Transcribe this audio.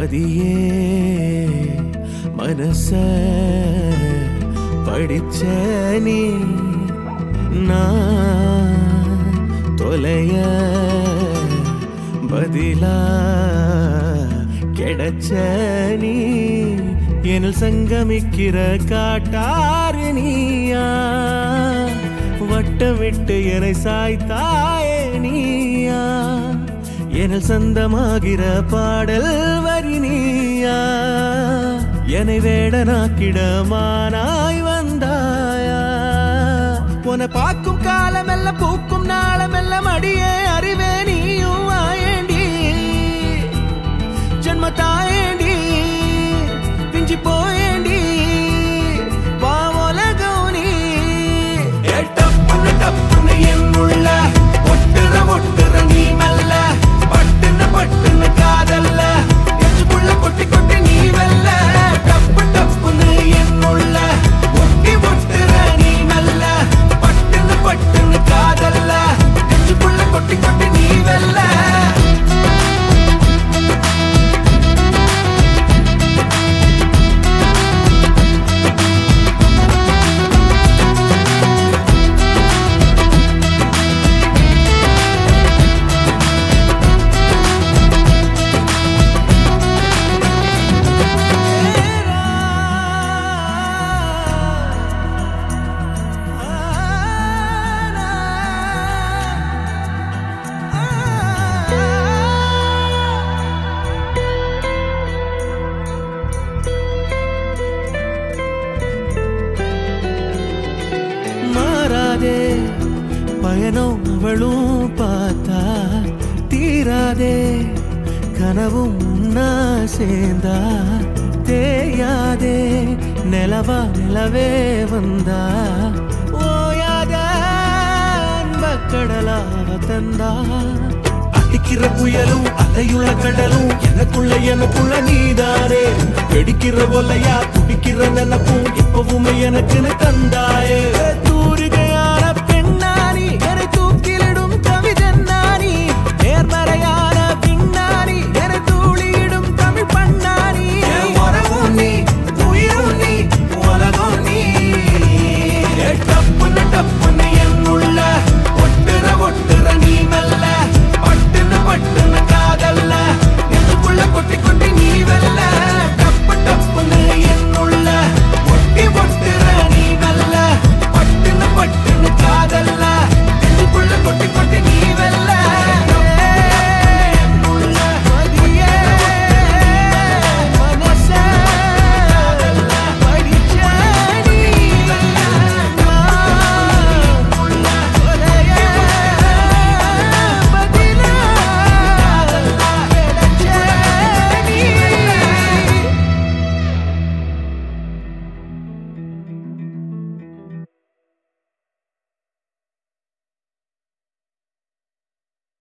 பதியே மனச படிச்ச நீ நான் தொலைய பதிலா கிடைச்ச நீ எனில் சங்கமிக்கிற காட்டாறு நீயா வட்டமிட்டு என்னை சாய்த்தாயே நீயா எனில் சொந்தமாகிற பாடல் வரி நீயா என்னை வேடனாக்கிட மானாய் வந்தாயா உன்னை பார்க்கும் காலமெல்லாம் பூக்கும் நாளமெல்லாம் அடியே அறிவே நீயும் ஆயேண்டி ஜன்ம தாயேண்டி பிஞ்சி போயேண்டி வா உலகம் நீ ஏ டப்புன்னு டப்புன்னு என் உள்ள ஒட்டுற ஒட்டுற நீ மெல்ல பட்டுன்னு பட்டுன்னு காதல்ல நெஞ்சுக்குள்ள கொட்டி கொட்டி நீ வெல்ல டப்பு டப்புன்னு என் உள்ள ஒட்டி ஒட்டுற நீ மெல்ல பட்டுன்னு பட்டுன்னு காதல்ல நெஞ்சுக்குள்ள கொட்டி கொட்டி நீ வெல்ல மாறாதே பயணம் அவளும் பார்த்தா தீராதே கனவும் உன்னா சேர்ந்தா தேயாதே நிலவா நிலவே வந்தா ஓயாத அன்பக்கடலாவ தந்தா அடிக்கிற புயலும் அலையுள்ள கடலும் எனக்குள்ள எனக்குள்ள நீதானே வெடிக்கிற ஒலையா துடிக்கிற நினப்பும் எப்பவுமே எனக்குன்னு தந்தாயே